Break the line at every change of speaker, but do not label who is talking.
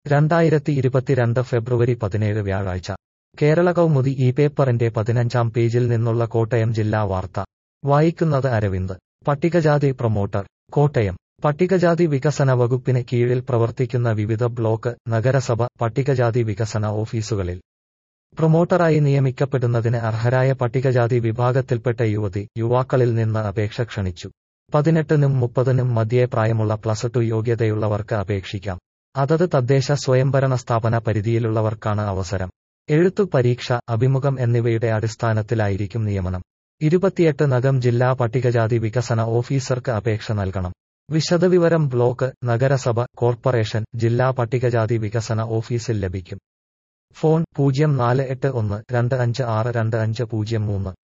രണ്ടായിരത്തി ഇരുപത്തിരണ്ട് ഫെബ്രുവരി പതിനേഴ് വ്യാഴാഴ്ച കേരള കൗമുദി ഈ പേപ്പറിന്റെ പതിനഞ്ചാം പേജിൽ നിന്നുള്ള കോട്ടയം ജില്ലാ വാർത്ത വായിക്കുന്നത് അരവിന്ദ് പട്ടികജാതി പ്രൊമോട്ടർ കോട്ടയം പട്ടികജാതി വികസന വകുപ്പിന് കീഴിൽ പ്രവർത്തിക്കുന്ന വിവിധ ബ്ലോക്ക് നഗരസഭ പട്ടികജാതി വികസന ഓഫീസുകളിൽ പ്രൊമോട്ടറായി നിയമിക്കപ്പെടുന്നതിന് അർഹരായ പട്ടികജാതി വിഭാഗത്തിൽപ്പെട്ട യുവതി യുവാക്കളിൽ നിന്ന് അപേക്ഷ ക്ഷണിച്ചു പതിനെട്ടിനും മുപ്പതിനും മധ്യേ പ്രായമുള്ള പ്ലസ് ടു യോഗ്യതയുള്ളവർക്ക് അപേക്ഷിക്കാം അതത് തദ്ദേശ സ്വയംഭരണ സ്ഥാപന പരിധിയിലുള്ളവർക്കാണ് അവസരം എഴുത്തു പരീക്ഷ അഭിമുഖം എന്നിവയുടെ അടിസ്ഥാനത്തിലായിരിക്കും നിയമനം ഇരുപത്തിയെട്ട് നഗം ജില്ലാ പട്ടികജാതി വികസന ഓഫീസർക്ക് അപേക്ഷ നൽകണം വിശദവിവരം ബ്ലോക്ക് നഗരസഭ കോർപ്പറേഷൻ ജില്ലാ പട്ടികജാതി വികസന ഓഫീസിൽ ലഭിക്കും ഫോൺ പൂജ്യം നാല് എട്ട് ഒന്ന് രണ്ട് അഞ്ച് ആറ് രണ്ട് അഞ്ച് പൂജ്യം മൂന്ന്